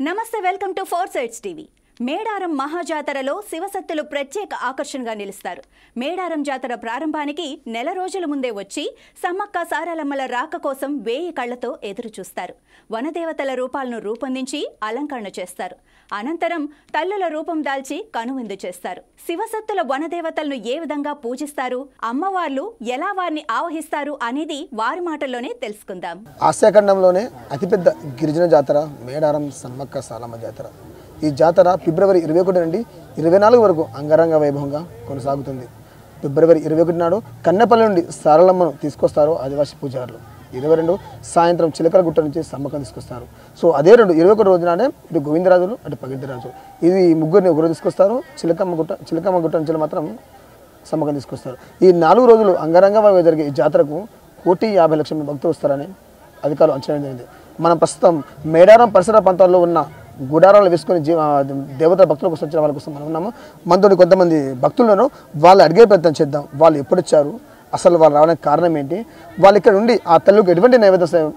నమస్తే welcome to four sides TV Medaram మహాజాతరలో శివసత్తులు ప్రత్యేక ఆకర్షణగా నిలుస్తారు మేడారం జాతర ప్రారంభానికి నెల రోజుల ముందే వచ్చి సమ్మక్క సారాలమ్మల రాక కోసం వేయి కళ్లతో ఎదురు చూస్తారు వనదేవతల రూపాలను రూపొందించి అలంకరణ చేస్తారు అనంతరం తల్లుల రూపం దాల్చి కనువిందు చేస్తారు శివసత్తుల వనదేవతలను ఏ విధంగా పూజిస్తారు అమ్మవార్లు ఎలా వారిని ఆవహిస్తారు అనేది వారి మాటల్లోనే తెలుసుకుందాం ఆసియాఖండంలోనే అతిపెద్ద గిరిజన జాతర మేడారం సమ్మక్క సాలమ్మ జాతర ఈ జాతర ఫిబ్రవరి ఇరవై ఒకటి నుండి ఇరవై నాలుగు వరకు అంగరంగ వైభవంగా కొనసాగుతుంది ఫిబ్రవరి ఇరవై ఒకటి నాడు కన్నెపల్లి నుండి సారలమ్మను తీసుకొస్తారు ఆదివాసీ పూజారులు ఇరవై రెండు సాయంత్రం చిలకల గుట్ట నుంచి సమ్మక్కను తీసుకొస్తారు సో అదే రెండు ఇరవై ఒకటి రోజునాడే ఇటు గోవిందరాజులు అటు పగిడిరాజు ఇది ముగ్గురిని ఒకరు తీసుకొస్తారు చిలకమ్మ గుట్ట చిలకమ్మ గుట్ట నుంచి మాత్రం సమ్మకం తీసుకొస్తారు ఈ నాలుగు రోజులు అంగరంగ వైభవంగా జరిగే ఈ జాతరకు కోటి యాభై లక్షల మంది భక్తులు వస్తారని అధికారులు అంచనా వేయడం జరిగింది మనం ప్రస్తుతం మేడారం పరిసర ప్రాంతాల్లో ఉన్న గుడారాలు వేసుకొని జీవ దేవతల భక్తుల కోసం వచ్చిన వాళ్ళ కోసం మనం ఉన్నాము మనతోటి కొంతమంది భక్తులను వాళ్ళు అడిగే ప్రయత్నం చేద్దాం వాళ్ళు ఎప్పుడు వచ్చారు అసలు వాళ్ళు రావడానికి కారణం ఏంటి వాళ్ళు ఇక్కడ ఉండి ఆ తల్లికి ఎటువంటి నైవేద్యం సే-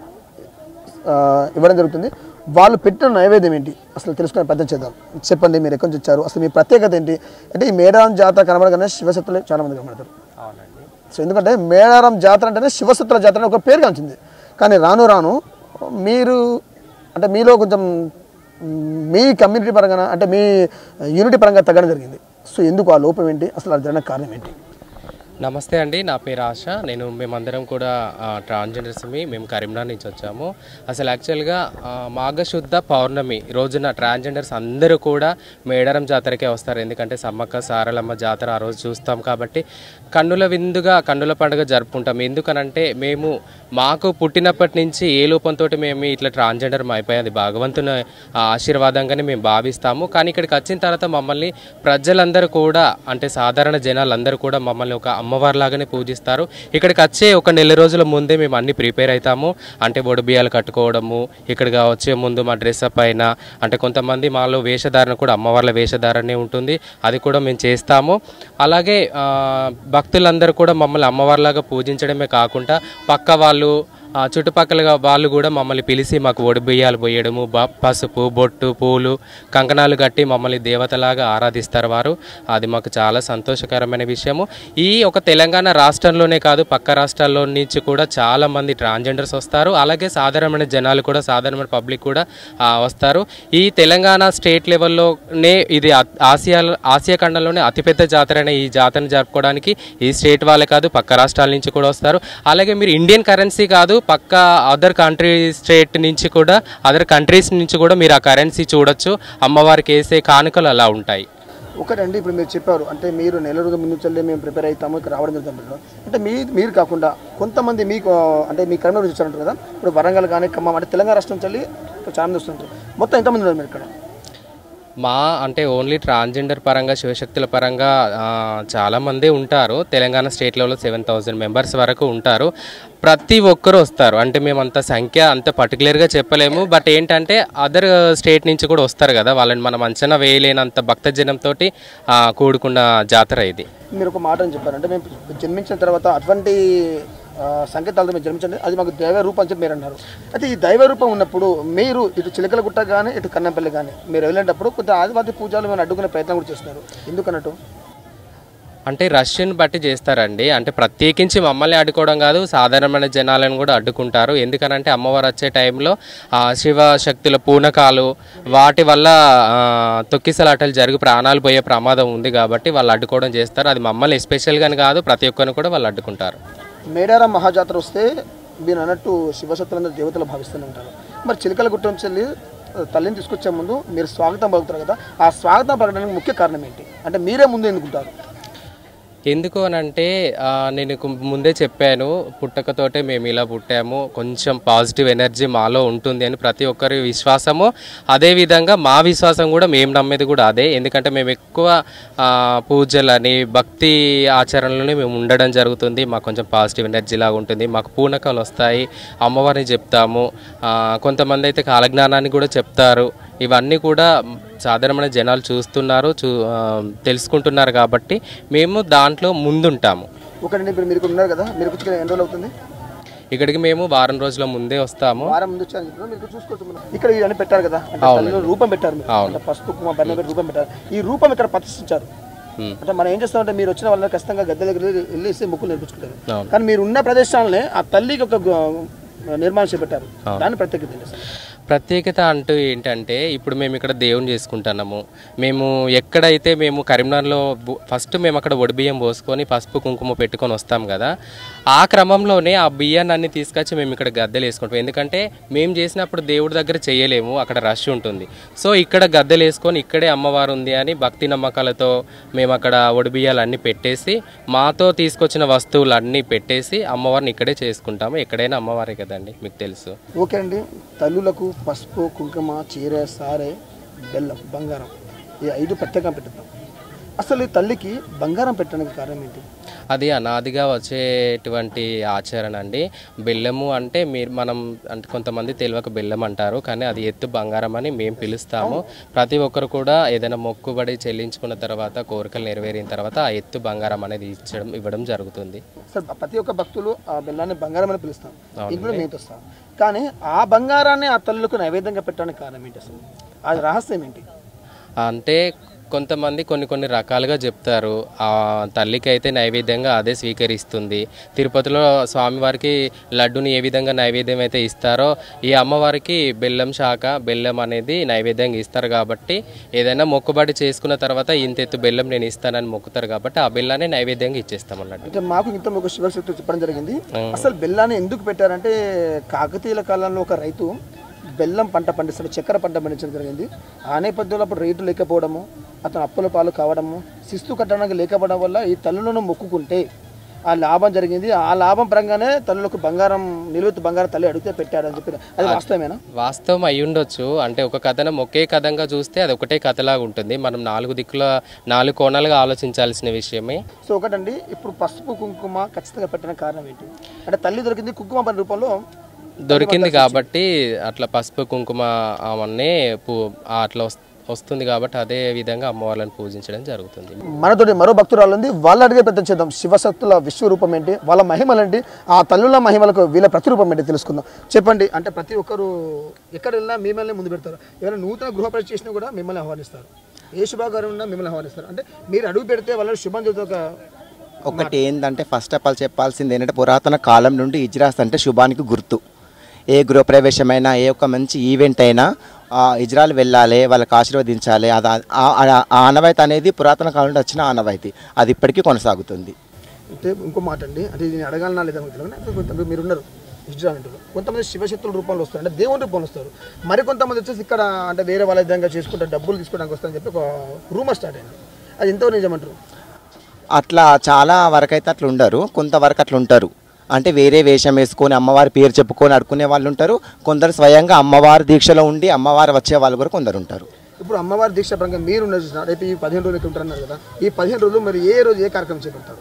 ఆ, ఇవ్వడం జరుగుతుంది వాళ్ళు పెట్టిన నైవేద్యం ఏంటి అసలు తెలుసుకునే ప్రయత్నం చేద్దాం చెప్పండి మీరు ఎక్కడి నుంచి వచ్చారు అసలు మీ ప్రత్యేకత ఏంటి అంటే ఈ మేడారం జాతర కనబడగానే శివశక్తులే చాలా మంది కనబడతారు సో ఎందుకంటే మేడారం జాతర అంటేనే శివసత్తుల జాతర అని ఒక పేరుగా వచ్చింది కానీ రాను రాను మీరు అంటే మీలో కొంచెం మ్, మీ కమ్యూనిటీ పరంగా అంటే మీ యూనిటీ పరంగా తగ్గడం జరిగింది సో ఎందుకు ఆ లోపం ఏంటి అసలు అది జరగడానికి కారణం ఏంటి నమస్తే అండి నా పేరు ఆశ నేను మేమందరం కూడా ట్రాన్స్జెండర్స్మి మేము కరీంనగర్ నుంచి వచ్చాము అసలు యాక్చువల్గా ఆ, మాఘశుద్ధ పౌర్ణమి రోజున ట్రాన్స్జెండర్స్ అందరూ కూడా మేడారం జాతరకే వస్తారు ఎందుకంటే సమ్మక్క సారలమ్మ జాతర ఆ రోజు చూస్తాం కాబట్టి కన్నుల విందుగా కన్నుల పండుగ జరుపుకుంటాం ఎందుకనంటే మేము మాకు పుట్టినప్పటి నుంచి ఏ లోపంతో మేము ఇట్లా ట్రాన్స్జెండర్ అయిపోయింది భగవంతుని ఆ, ఆశీర్వాదంగానే మేము భావిస్తాము కానీ ఇక్కడికి వచ్చిన తర్వాత మమ్మల్ని ప్రజలందరూ కూడా అంటే సాధారణ జనాలందరూ కూడా మమ్మల్ని ఒక అమ్మవారిలాగానే పూజిస్తారు ఇక్కడికి వచ్చే ఒక నెల రోజుల ముందే మేము అన్ని ప్రిపేర్ అవుతాము అంటే బియ్యాలు కట్టుకోవడము ఇక్కడికి వచ్చే ముందు మా డ్రెస్ అప్ అయినా అంటే కొంతమంది మాలో వేషధారణ కూడా అమ్మవార్ల వేషధారణే ఉంటుంది అది కూడా మేము చేస్తాము అలాగే ఆ, భక్తులందరూ కూడా మమ్మల్ని అమ్మవారిలాగా పూజించడమే కాకుండా పక్క వాళ్ళు ఆ, చుట్టుపక్కల వాళ్ళు కూడా మమ్మల్ని పిలిచి మాకు ఒడిబియ్యాలు పోయడము బ- పసుపు బొట్టు పూలు కంకణాలు కట్టి మమ్మల్ని దేవతలాగా ఆరాధిస్తారు వారు అది మాకు చాలా సంతోషకరమైన విషయము ఈ ఒక తెలంగాణ రాష్ట్రంలోనే కాదు పక్క రాష్ట్రాల్లో నుంచి కూడా చాలా మంది ట్రాన్స్జెండర్స్ వస్తారు అలాగే సాధారణమైన జనాలు కూడా సాధారణమైన పబ్లిక్ కూడా ఆ, వస్తారు ఈ తెలంగాణ స్టేట్ లెవెల్లోనే ఇది ఆ- ఆసియా ఆసియా ఖండంలోనే అతిపెద్ద జాతర అయిన ఈ జాతరను జరుపుకోవడానికి ఈ స్టేట్ వాళ్ళే కాదు పక్క రాష్ట్రాల నుంచి కూడా వస్తారు అలాగే మీరు ఇండియన్ కరెన్సీ కాదు పక్క అదర్ కంట్రీ స్టేట్ నుంచి కూడా అదర్ కంట్రీస్ నుంచి కూడా మీరు ఆ కరెన్సీ చూడొచ్చు అమ్మవారికి వేసే కానుకలు అలా ఉంటాయి ఒకటండి ఇప్పుడు మీరు చెప్పారు అంటే మీరు నెల రోజుల ముందు నుంచి మేము ప్రిపేర్ అవుతాము ఇక్కడ రావడం జరుగుతుంది అంటే మీ మీరు కాకుండా కొంతమంది మీకు అంటే మీ కరీంనగర్ నుంచి వచ్చారంటారు కదా ఇప్పుడు వరంగల్ కానీ ఖమ్మం అంటే తెలంగాణ రాష్ట్రం నుంచి వెళ్ళి ఇక్కడ చాలా మంది వస్తుంటారు మొత్తం ఎంతమంది ఉన్నారు మీరు ఇక్కడ మా అంటే ఓన్లీ ట్రాన్స్జెండర్ పరంగా శివశక్తుల పరంగా ఆ, చాలా మంది ఉంటారు తెలంగాణ స్టేట్ లెవెల్లో సెవెన్ థౌజండ్ మెంబర్స్ వరకు ఉంటారు ప్రతి ఒక్కరు వస్తారు అంటే మేము అంత సంఖ్య అంత పర్టికులర్గా చెప్పలేము బట్ ఏంటంటే అదర్ స్టేట్ నుంచి కూడా వస్తారు కదా వాళ్ళని మనం అంచనా వేయలేనంత భక్తజనంతో కూడుకున్న జాతర ఇది మీరు ఒక మాట అని చెప్పారు అంటే మేము జన్మించిన తర్వాత అటువంటి ఆ, సంకేతాలతో మీరు జన్మించండి అది మాకు దైవ రూపం అని చెప్పి మీరు అన్నారు అయితే ఈ దైవ రూపం ఉన్నప్పుడు మీరు ఇటు చిలకల గుట్ట కానీ ఇటు కన్నపల్లి కానీ మీరు వెళ్ళేటప్పుడు కొంత ఆదివాసి పూజలు మేము అడ్డుకునే ప్రయత్నం కూడా చేస్తున్నారు ఎందుకన్నట్టు అంటే రష్యన్ బట్టి చేస్తారండి అంటే ప్రత్యేకించి మమ్మల్ని అడ్డుకోవడం కాదు సాధారణమైన జనాలను కూడా అడ్డుకుంటారు ఎందుకనంటే అమ్మవారు వచ్చే టైంలో ఆ, శివ శక్తుల పూనకాలు వాటి వల్ల ఆ, తొక్కిసలాటలు జరిగి ప్రాణాలు పోయే ప్రమాదం ఉంది కాబట్టి వాళ్ళు అడ్డుకోవడం చేస్తారు అది మమ్మల్ని ఎస్పెషల్గాని కాదు ప్రతి ఒక్కరిని కూడా వాళ్ళు అడ్డుకుంటారు మేడారం మహాజాతర వస్తే మీరు అన్నట్టు శివశక్తులందరూ దేవతలు భావిస్తూనే ఉంటారు మరి చిలకల గుట్ట నుంచి వెళ్ళి ఆ, తల్లిని తీసుకొచ్చే ముందు మీరు స్వాగతం పలుకుతారు కదా ఆ స్వాగతం పలకడానికి ముఖ్య కారణం ఏంటి అంటే మీరే ముందు ఎందుకుంటారు ఎందుకు అని అంటే ఆ, నేను కు- ముందే చెప్పాను పుట్టకతోటే మేము ఇలా పుట్టాము కొంచెం పాజిటివ్ ఎనర్జీ మాలో ఉంటుంది అని ప్రతి ఒక్కరి విశ్వాసము అదేవిధంగా మా విశ్వాసం కూడా మేము నమ్మేది కూడా అదే ఎందుకంటే మేము ఎక్కువ ఆ, పూజలని భక్తి ఆచరణలోనే మేము ఉండడం జరుగుతుంది మాకు కొంచెం పాజిటివ్ ఎనర్జీ లాగా ఉంటుంది మాకు పూనకాలు వస్తాయి అమ్మవారిని చెప్తాము ఆ, కొంతమంది అయితే కాలజ్ఞానాన్ని కూడా చెప్తారు ఇవన్నీ కూడా సాధారణమైన జనాలు చూస్తున్నారు చూ ఆ, తెలుసుకుంటున్నారు కాబట్టి మేము దాంట్లో ముందుంటాము ఒకటండి ఇప్పుడు మీరు ఇక్కడ ఉన్నారు కదా మీరు వచ్చి ఇక్కడ ఎన్ని రోజులు అవుతుంది ఇక్కడికి మేము వారం రోజుల ముందే వస్తాము వారం ముందు వచ్చారని చెప్పిన మీరు చూసుకోవచ్చు మనం. ఇక్కడ ఇవన్నీ పెట్టారు కదా అంటే తల్లిలో రూపం పెట్టారు మీరు. అవును. అంటే పసుపు కుమ బెల్లం పెట్టి రూపం పెట్టారు ఈ రూపం ఇక్కడ ప్రతిష్ఠించారు ఉమ్. అంటే మనం ఏం చేస్తామంటే మీరు వచ్చిన వాళ్ళని ఖచ్చితంగా గద్దె దగ్గర వెళ్ళేసి మొక్కులు నేర్పించుకుంటారు అవును. కానీ మీరు ఉన్న ప్రదేశాలనే ఆ తల్లికి ఒక గు- నిర్మాణం చేపట్టారు దాని ప్రత్యేకత ఏంటి అసలు? ప్రత్యేకత అంటూ ఏంటంటే ఇప్పుడు మేము ఇక్కడ దేవుని చేసుకుంటున్నాము మేము ఎక్కడైతే మేము కరీంనగర్లో బు- ఫస్ట్ మేము అక్కడ ఒడి బియ్యం పోసుకొని పసుపు కుంకుమ పెట్టుకొని వస్తాం కదా ఆ క్రమంలోనే ఆ బియ్యాన్ని అన్ని తీసుకొచ్చి మేము ఇక్కడ గద్దెలు వేసుకుంటాం ఎందుకంటే మేము చేసినప్పుడు దేవుడి దగ్గర చేయలేము అక్కడ రష్ ఉంటుంది సో ఇక్కడ గద్దెలు వేసుకొని ఇక్కడే అమ్మవారు ఉంది అని భక్తి నమ్మకాలతో మేము అక్కడ ఒడి బియ్యాలు అన్నీ పెట్టేసి మాతో తీసుకొచ్చిన వస్తువులు అన్నీ పెట్టేసి అమ్మవారిని ఇక్కడే చేసుకుంటాము ఎక్కడైనా అమ్మవారే కదండి మీకు తెలుసు ఓకే అండి తల్లులకు పసుపు కుంకుమ చీర సారె బెల్లం బంగారం ఈ ఐదు ప్రత్యేకంగా పెట్టుతాం అసలు ఈ తల్లికి బంగారం పెట్టడానికి కారణం ఏంటి అది అనాదిగా వచ్చేటువంటి ఆచరణ అండి బెల్లము అంటే మీరు మనం అంటే కొంతమంది తెలియక బెల్లం అంటారు కానీ అది ఎత్తు బంగారం అని మేము పిలుస్తాము ప్రతి ఒక్కరు కూడా ఏదైనా మొక్కుబడి చెల్లించుకున్న తర్వాత కోరికలు నెరవేరిన తర్వాత ఆ ఎత్తు బంగారం అనేది ఇచ్చడం ఇవ్వడం జరుగుతుంది సార్ ప్రతి ఒక్క భక్తులు ఆ బెల్లాన్ని బంగారం అని పిలుస్తాం ఇంట్లో మేము తెస్తాం కానీ ఆ బంగారాన్ని ఆ తల్లులకు నైవేద్యంగా పెట్టడానికి కారణం ఏంటి అసలు అది రహస్యం ఏంటి అంటే కొంతమంది కొన్ని కొన్ని రకాలుగా చెప్తారు ఆ తల్లికి అయితే నైవేద్యంగా అదే స్వీకరిస్తుంది తిరుపతిలో స్వామివారికి లడ్డుని ఏ విధంగా నైవేద్యం అయితే ఇస్తారో ఈ అమ్మవారికి బెల్లం శాఖ బెల్లం అనేది నైవేద్యంగా ఇస్తారు కాబట్టి ఏదైనా మొక్కుబడి చేసుకున్న తర్వాత ఇంతెత్తు బెల్లం నేను ఇస్తానని మొక్కుతారు కాబట్టి ఆ బెల్లాన్ని నైవేద్యంగా ఇచ్చేస్తాం అన్నట్టు అంటే మాకు ఇంత ఒక శివశక్తి చెప్పడం జరిగింది అసలు బెల్లాన్ని ఎందుకు పెట్టారంటే కాకతీయుల కాలంలో ఒక రైతు బెల్లం పంట పండిస్తాడు చక్కెర పంట పండించడం జరిగింది ఆ నేపథ్యంలో అప్పుడు రేటు లేకపోవడము అతను అప్పుల పాలు కావడము శిస్తు కట్టడానికి లేకపోవడం వల్ల ఈ తల్లులను మొక్కుకుంటే ఆ లాభం జరిగింది ఆ లాభం పరంగానే తల్లులకు బంగారం నిలువెత్తు బంగారం తల్లి అడిగితే పెట్టాడు అని చెప్పి అది వాస్తవమేనా వాస్తవం అయి ఉండొచ్చు అంటే ఒక కథనం ఒకే కథంగా చూస్తే అది ఒకటే కథలాగా ఉంటుంది మనం నాలుగు దిక్కుల నాలుగు కోణాలుగా ఆలోచించాల్సిన విషయమే సో ఒకటండి ఇప్పుడు పసుపు కుంకుమ ఖచ్చితంగా పెట్టడానికి కారణం ఏంటి అంటే తల్లి దొరికింది కుంకుమ పని రూపంలో దొరికింది కాబట్టి అట్లా పసుపు కుంకుమ అవన్నీ పూ అట్లా వస్- వస్తుంది కాబట్టి అదే విధంగా అమ్మవార్లను పూజించడం జరుగుతుంది మనతోటి మరో భక్తురాలు ఉంది వాళ్ళు అడిగే పెద్ద చేద్దాం శివశక్తుల విశ్వరూపం ఏంటి వాళ్ళ మహిమలు ఏంటి ఆ తల్లుల మహిమలకు వీళ్ళ ప్రతిరూపం ఏంటి తెలుసుకుందాం చెప్పండి అంటే ప్రతి ఒక్కరు ఎక్కడ వెళ్ళినా మిమ్మల్ని ముందు పెడతారు ఏమైనా నూతన గృహప్రవేశం చేసినా కూడా మిమ్మల్ని ఆహ్వానిస్తారు ఏ శుభాగారం ఉన్నా మిమ్మల్ని ఆహ్వానిస్తారు అంటే మీరు అడుగు పెడితే వాళ్ళు శుభం చెబుతూ ఒక ఒకటి ఏంటంటే ఫస్ట్ ఆఫ్ ఆల్ చెప్పాల్సింది ఏంటంటే పురాతన కాలం నుండి ఇజ్రాస్ అంటే శుభానికి గుర్తు ఏ గృహప్రవేశమైనా ఏ ఒక్క మంచి ఈవెంట్ అయినా ఆ ఇజ్రాలు వెళ్ళాలి వాళ్ళకి ఆశీర్వదించాలి అది ఆ- ఆ- ఆ ఆనవాయితీ అనేది పురాతన కాలం నుండి వచ్చిన ఆనవాయితీ అది ఇప్పటికీ కొనసాగుతుంది అంటే ఇంకో మాట అండి అంటే ఇది అడగాలన్నా లేదా నాకు తెలియదు కానీ కొంతమంది మీరు ఉన్నారు ఇజ్రాయిల్ కొంతమంది శివశక్తుల రూపంలో వస్తారు అంటే దేవుని రూపంలో వస్తారు మరి కొంతమంది వచ్చేసి ఇక్కడ అంటే వేరే వాళ్ళ విధంగా చేసుకుంటారు డబ్బులు తీసుకోవడానికి వస్తారని చెప్పి ఒక రూమర్ స్టార్ట్ అయింది అది ఎంతవరకు నిజమంటారు అట్లా చాలా వరకు అయితే అట్లా ఉండరు కొంతవరకు అట్లా ఉంటారు అంటే వేరే వేషం వేసుకొని అమ్మవారి పేరు చెప్పుకొని అడుకునే వాళ్ళు ఉంటారు కొందరు స్వయంగా అమ్మవారి దీక్షలో ఉండి అమ్మవారు వచ్చే వాళ్ళు కూడా కొందరు ఉంటారు ఇప్పుడు అమ్మవారి దీక్ష పరంగా మీరు ఉన్నారు చూసిన రేపు ఈ పదిహేను రోజులు ఇక్కడ ఉంటారన్నారు కదా ఈ పదిహేను రోజులు మరి ఏ రోజు ఏ కార్యక్రమం చేపడతారు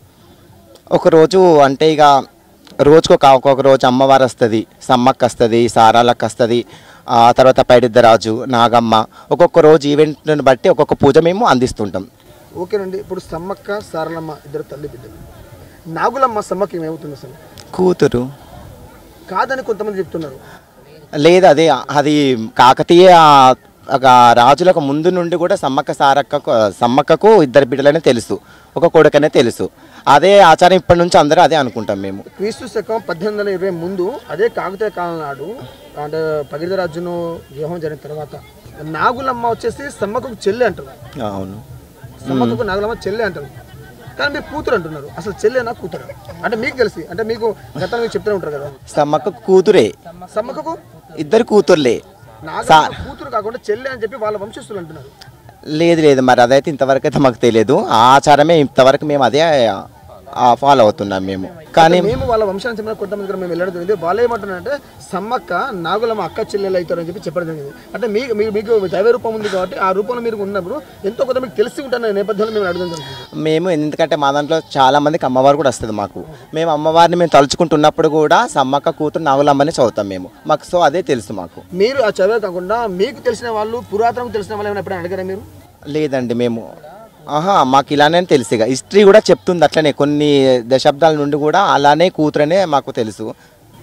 ఒక రోజు అంటే ఇక రోజుకు ఒక ఒక్కొక్క రోజు అమ్మవారు వస్తుంది సమ్మక్క వస్తుంది సారాలకు వస్తుంది ఆ తర్వాత పైడిద్దరాజు నాగమ్మ ఒక్కొక్క రోజు ఈవెంట్ని బట్టి ఒక్కొక్క పూజ మేము అందిస్తుంటాం ఓకేనండి ఇప్పుడు సమ్మక్క సారలమ్మ ఇద్దరు తల్లి బిడ్డలు నాగులమ్మ సమ్మక్క ఏమవుతుంది అసలు కూతురు కాదని కొంతమంది చెప్తున్నారు లేదు అదే అది కాకతీయ ఒక రాజులకు ముందు నుండి కూడా సమ్మక్క సారక్కకు సమ్మక్కకు ఇద్దరు బిడ్డలనే తెలుసు ఒక కొడుకనే తెలుసు అదే ఆచారం ఇప్పటి నుంచి అందరూ అదే అనుకుంటాం మేము క్రీస్తు శకం పద్దెనిమిది వందల ఇరవై ముందు అదే కాకతీయ కాలం నాడు అంటే పగిడిద రాజును వివాహం జరిగిన తర్వాత నాగులమ్మ వచ్చేసి సమ్మక్కకు చెల్లి అంటారు అవును సమ్మక్కకు నాగులమ్మ చెల్లి అంటారు కానీ మీరు కూతురు అంటున్నారు అసలు చెల్లెనా కూతురు అంటే మీకు తెలిసి అంటే మీకు గతంలో మీకు చెప్తూనే ఉంటారు కదా సమ్మక్క కూతురే సమ్మక్కకు ఇద్దరు కూతుర్లే నాగమ్మ కూతురు కాకుండా చెల్లె అని చెప్పి వాళ్ళ వంశస్థులు అంటున్నారు లేదు లేదు మరి అదైతే ఇంతవరకు అయితే మాకు తెలియదు ఆ ఆచారమే ఇంతవరకు మేము అదే ఫాలో అవుతున్నాం మేము కానీ మేము వాళ్ళ వంశానికి చెందిన కొంతమంది దగ్గర మేము వెళ్ళడం జరిగింది వాళ్ళు ఏమంటున్నారంటే సమ్మక్క నాగులమ్మ అక్క చెల్లెలు అవుతారని చెప్పి చెప్పడం జరిగింది అంటే మీకు మీకు మీకు దైవ రూపం ఉంది కాబట్టి ఆ రూపంలో మీరు ఉన్నప్పుడు ఎంతో కొంత మీకు తెలిసి ఉంటున్న నేపథ్యంలో మేము అడగడం జరిగింది మేము ఎందుకంటే మా దాంట్లో చాలా మందికి అమ్మవారు కూడా వస్తుంది మాకు మేము అమ్మవారిని మేము తలుచుకుంటున్నప్పుడు కూడా సమ్మక్క కూతురు నాగులమ్మని చదువుతాం మేము మాకు సో అదే తెలుసు మాకు మీరు ఆ చదివే కాకుండా మీకు తెలిసిన వాళ్ళు పురాతనం తెలిసిన వాళ్ళు ఏమైనా ఎప్పుడైనా అడిగారా మీరు లేదండి మేము ఆహా మాకు ఇలానే తెలుసు ఇక హిస్టరీ కూడా చెప్తుంది అట్లనే కొన్ని దశాబ్దాల నుండి కూడా అలానే కూతురనే మాకు తెలుసు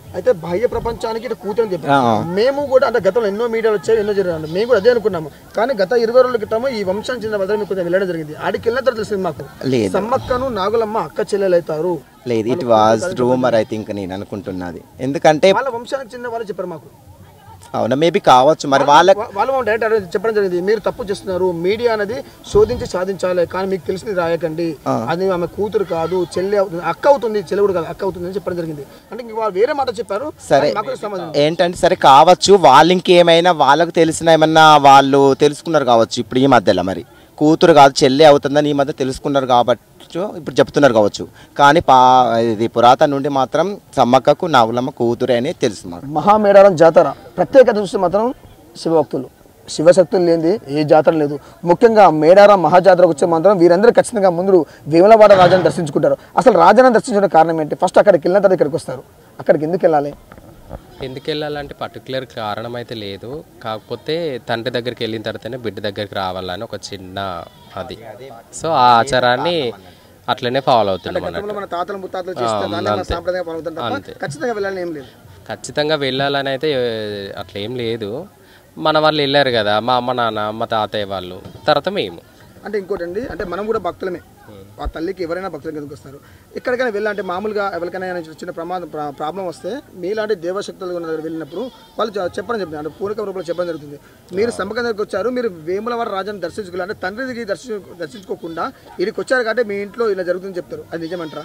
అయితే బాహ్య ప్రపంచానికి ఇటు కూతురు అని చెప్పారు ఆ. మేము కూడా అంటే గతంలో ఎన్నో మీడియాలు వచ్చాయి ఎన్నో జరిగాయి మేము కూడా అదే అనుకున్నాము కానీ గత ఇరవై రోజుల క్రితము ఈ వంశానికి చెందిన వదిలి మీకు కొంచెం వెళ్ళడం జరిగింది ఆడికి వెళ్ళిన తర్వాత తెలిసింది మాకు లేదు. సమ్మక్కను నాగులమ్మ అక్క చెల్లెలు అవుతారు లేదు it was rumour I think నేను అనుకుంటున్నది ఎందుకంటే వాళ్ళ వంశానికి చెందిన వాళ్ళు చెప్పారు మాకు అవునా మేబీ కావచ్చు మరి వాళ్ళ వా- వాళ్ళు మాకు డైరెక్ట్ అడగ- చెప్పడం జరిగింది మీరు తప్పు చేస్తున్నారు మీడియా అనేది శోధించి సాధించాలి కానీ మీకు తెలిసింది రాయకండి అది ఆమె కూతురు కాదు చెల్లి అవుతుంది అక్క అవుతుంది చెల్లి కూడా కాదు అక్క అవుతుంది అని చెప్పడం జరిగింది అంటే ఇంక వాళ్ళు వేరే మాట చెప్పారు సరే కానీ మాకు సంబంధం ఏంటంటే సరే కావచ్చు వాళ్ళు ఇంకేమైనా వాళ్ళకు తెలిసిన ఏమన్నా వాళ్ళు తెలుసుకున్నారు కావచ్చు ఇప్పుడు ఈ మధ్యలో మరి కూతురు కాదు చెల్లి అవుతుందని ఈ మధ్య తెలుసుకున్నారు కాబట్టి ఇప్పుడు చెప్తున్నారు కావచ్చు కానీ పా ఇది పురాతన నుండి మాత్రం సమ్మక్కకు నాగులమ్మ కూతురే అని తెలుసు మాకు మహామేడారం జాతర ప్రత్యేకత చూస్తే మాత్రం శివభక్తులు శివశక్తులు లేనిది ఏ జాతర లేదు ముఖ్యంగా మేడారం మహాజాతరకు వచ్చే మాత్రం వీరందరూ ఖచ్చితంగా ముందు వేములవాడ రాజాన్ని దర్శించుకుంటారు అసలు రాజాన్ని దర్శించడం కారణం ఏంటి ఫస్ట్ అక్కడికి వెళ్ళిన తర్వాత ఇక్కడికి వస్తారు అక్కడికి ఎందుకు వెళ్ళాలి ఎందుకు వెళ్ళాలంటే పర్టికులర్ కారణం అయితే లేదు కాకపోతే తండ్రి దగ్గరికి వెళ్ళిన తర్వాతనే బిడ్డ దగ్గరికి రావాలని ఒక చిన్న అది సో ఆ ఆచారాన్ని అట్లనే ఫాలో అవుతున్నాం అన్నట్టు మన తాతలు ముత్తాతలు చేస్తే దాన్ని మన సాంప్రదాయం పాల్గొంటాం తప్ప ఖచ్చితంగా వెళ్ళాలని ఏం లేదు ఖచ్చితంగా వెళ్ళాలని అయితే ఏ, అట్లా ఏం లేదు మన వాళ్ళు వెళ్ళారు కదా మా అమ్మ నాన్న మా తాతయ్య వాళ్ళు తర్వాత మేము అంటే ఇంకోటి అండి అంటే మనం కూడా భక్తులమే ఆ తల్లికి ఎవరైనా భక్తులు కిందకు వస్తారు ఎక్కడికైనా వెళ్ళాలంటే మామూలుగా ఎవరికైనా ఏమైనా చిన్న ప్రమాదం ప్రా- ప్రాబ్లం వస్తే మీలాంటి దేవశక్తులు ఉన్న దగ్గర వెళ్ళినప్పుడు వాళ్ళు చె- చెప్పడం చెప్పింది అంటే పూర్వక రూపంలో చెప్పడం జరుగుతుంది మీరు సమ్మకం దగ్గరికి వచ్చారు మీరు వేములవాడ రాజాన్ని దర్శించుకోవాలి అంటే తండ్రి దగ్గర దర్శించు దర్శించుకోకుండా ఇక్కడికి వచ్చారు కాబట్టి మీ ఇంట్లో ఇలా జరుగుతుందని చెప్తారు అది నిజమంటారా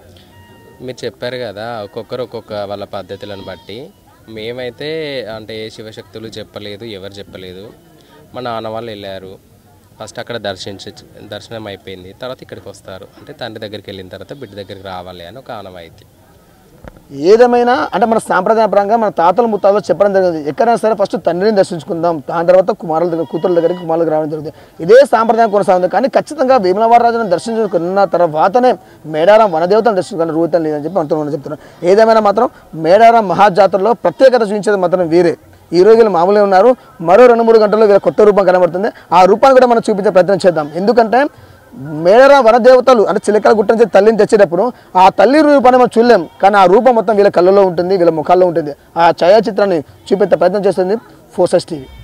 మీరు చెప్పారు కదా ఒక్కొక్కరు ఒక్కొక్క వాళ్ళ పద్ధతులను బట్టి మేమైతే అంటే ఏ శివశక్తులు చెప్పలేదు ఎవరు చెప్పలేదు మా నాన్న వాళ్ళు వెళ్ళారు ఫస్ట్ అక్కడ దర్శించ దర్శనం అయిపోయింది తర్వాత ఇక్కడికి వస్తారు అంటే తండ్రి దగ్గరికి వెళ్ళిన తర్వాత బిడ్డ దగ్గరికి రావాలి అని ఒక ఆనవాయితీ ఏదేమైనా అంటే మన సాంప్రదాయపరంగా మన తాతల ముత్తాలు చెప్పడం జరిగింది ఎక్కడైనా సరే ఫస్ట్ తండ్రిని దర్శించుకుందాం దాని తర్వాత కుమారుల దగ్గర కూతురుల దగ్గరికి కుమారులకు రావడం జరుగుతుంది ఇదే సాంప్రదాయం కొనసాగుతుంది కానీ ఖచ్చితంగా వేములవాడ రాజును దర్శించుకున్న తర్వాతనే మేడారం వనదేవతను దర్శించుకున్న రూతం లేదని చెప్పి మనతో మనం చెప్తున్నాం ఏదేమైనా మాత్రం మేడారం మహాజాతరలో ప్రత్యేకత చూపించేది మాత్రం వీరే ఈ రోజు వీళ్ళు మామూలుగా ఉన్నారు మరో రెండు మూడు గంటల్లో వీళ్ళ కొత్త రూపం కనబడుతుంది ఆ రూపాన్ని కూడా మనం చూపించే ప్రయత్నం చేద్దాం ఎందుకంటే మేడరా వనదేవతలు అంటే చిలకల గుట్ట నుంచి తల్లిని తెచ్చేటప్పుడు ఆ తల్లి రూపాన్ని మనం చూడలేం కానీ ఆ రూపం మొత్తం వీళ్ళ కళ్ళలో ఉంటుంది వీళ్ళ ముఖాల్లో ఉంటుంది ఆ ఛాయాచిత్రాన్ని చూపించే ప్రయత్నం చేస్తుంది ఫోసస్ టీవీ